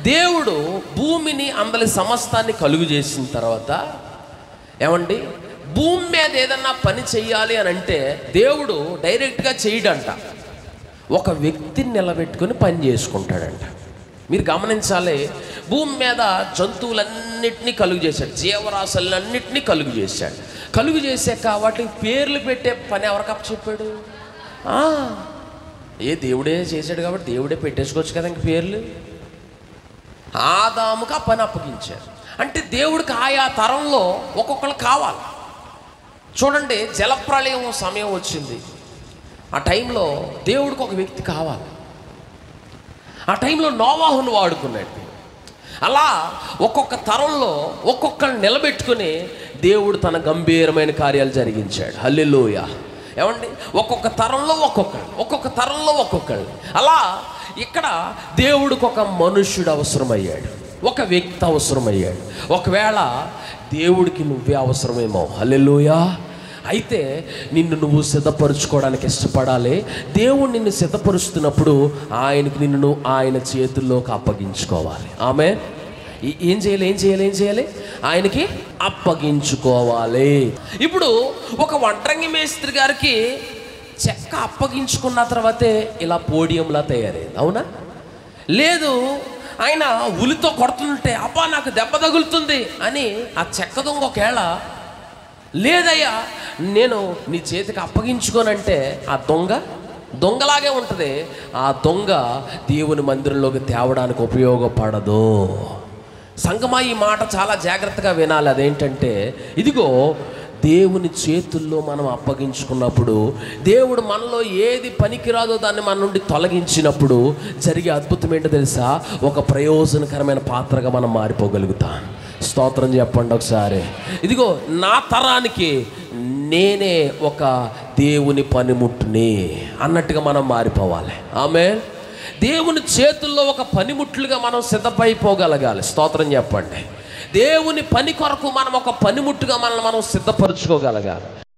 దేవుడు భూమిని అందరి సమస్తాన్ని కలుగు చేసిన తర్వాత ఏమండి భూమి మీద ఏదన్నా పని చెయ్యాలి అని అంటే దేవుడు డైరెక్ట్గా చేయడంట ఒక వ్యక్తిని నిలబెట్టుకొని పని చేసుకుంటాడంట మీరు గమనించాలి భూమి మీద జంతువులన్నిటినీ కలుగు చేశాడు జీవరాశులన్నిటినీ కలుగు చేశాడు కలుగు చేశాక వాటికి పేర్లు పెట్టే పని ఎవరికప్ప చెప్పాడు ఆ, ఏ దేవుడే చేశాడు కాబట్టి దేవుడే పెట్టేసుకోవచ్చు కదా ఇంక పేర్లు ఆదాముకు ఆ పని అప్పగించారు అంటే దేవుడికి ఆయా తరంలో ఒక్కొక్కరు కావాలి చూడండి జలప్రళయం సమయం వచ్చింది ఆ టైంలో దేవుడికి ఒక వ్యక్తి కావాలి ఆ టైంలో నోవాహును వాడుకున్నాడు అలా ఒక్కొక్క తరంలో ఒక్కొక్కరిని నిలబెట్టుకుని దేవుడు తన గంభీరమైన కార్యాలు జరిగించాడు హల్లెలూయ ఏమండి ఒక్కొక్క తరంలో ఒక్కొక్కరు ఒక్కొక్క తరంలో ఒక్కొక్కరు అలా ఇక్కడ దేవుడికి ఒక మనుష్యుడు అవసరమయ్యాడు ఒక వ్యక్తి అవసరమయ్యాడు ఒకవేళ దేవుడికి నువ్వే అవసరమేమో హల్లెలూయా అయితే నిన్ను నువ్వు సిద్ధపరుచుకోవడానికి ఇష్టపడాలి దేవుడు నిన్ను సిద్ధపరుస్తున్నప్పుడు ఆయనకి నిన్ను నువ్వు ఆయన చేతుల్లోకి అప్పగించుకోవాలి ఆమె ఈ- ఏం చేయాలి ఏం చేయాలి ఏం చేయాలి ఆయనకి అప్పగించుకోవాలి ఇప్పుడు ఒక వంటరంగి మేస్త్రి గారికి చెక్క అప్పగించుకున్న తర్వాతే ఇలా పోడియంలా తయారైంది అవునా లేదు ఆయన ఉలితో కొడుతుంటే అబ్బా నాకు దెబ్బ తగులుతుంది అని ఆ చెక్క దొంగ ఒకవేళ లేదయ్యా నేను నీ చేతికి అప్పగించుకోనంటే ఆ దొంగ దొంగలాగే ఉంటుంది ఆ దొంగ దేవుని మందిరంలోకి తేవడానికి ఉపయోగపడదు సంగమా ఈ మాట చాలా జాగ్రత్తగా వినాలి అదేంటంటే ఇదిగో దేవుని చేతుల్లో మనం అప్పగించుకున్నప్పుడు దేవుడు మనలో ఏది పనికిరాదో దాన్ని మన నుండి తొలగించినప్పుడు జరిగే అద్భుతం ఏంటో తెలుసా ఒక ప్రయోజనకరమైన పాత్రగా మనం మారిపోగలుగుతాం స్తోత్రం చెప్పండి ఒకసారి ఇదిగో నా తరానికి నేనే ఒక దేవుని పనిముట్టుని అన్నట్టుగా మనం మారిపోవాలి ఆమె దేవుని చేతుల్లో ఒక పనిముట్లుగా మనం సిద్ధపైపోగలగాలి స్తోత్రం చెప్పండి దేవుని పని కొరకు మనం ఒక పనిముట్టుగా మనల్ని మనం సిద్ధపరచుకోగలగాలి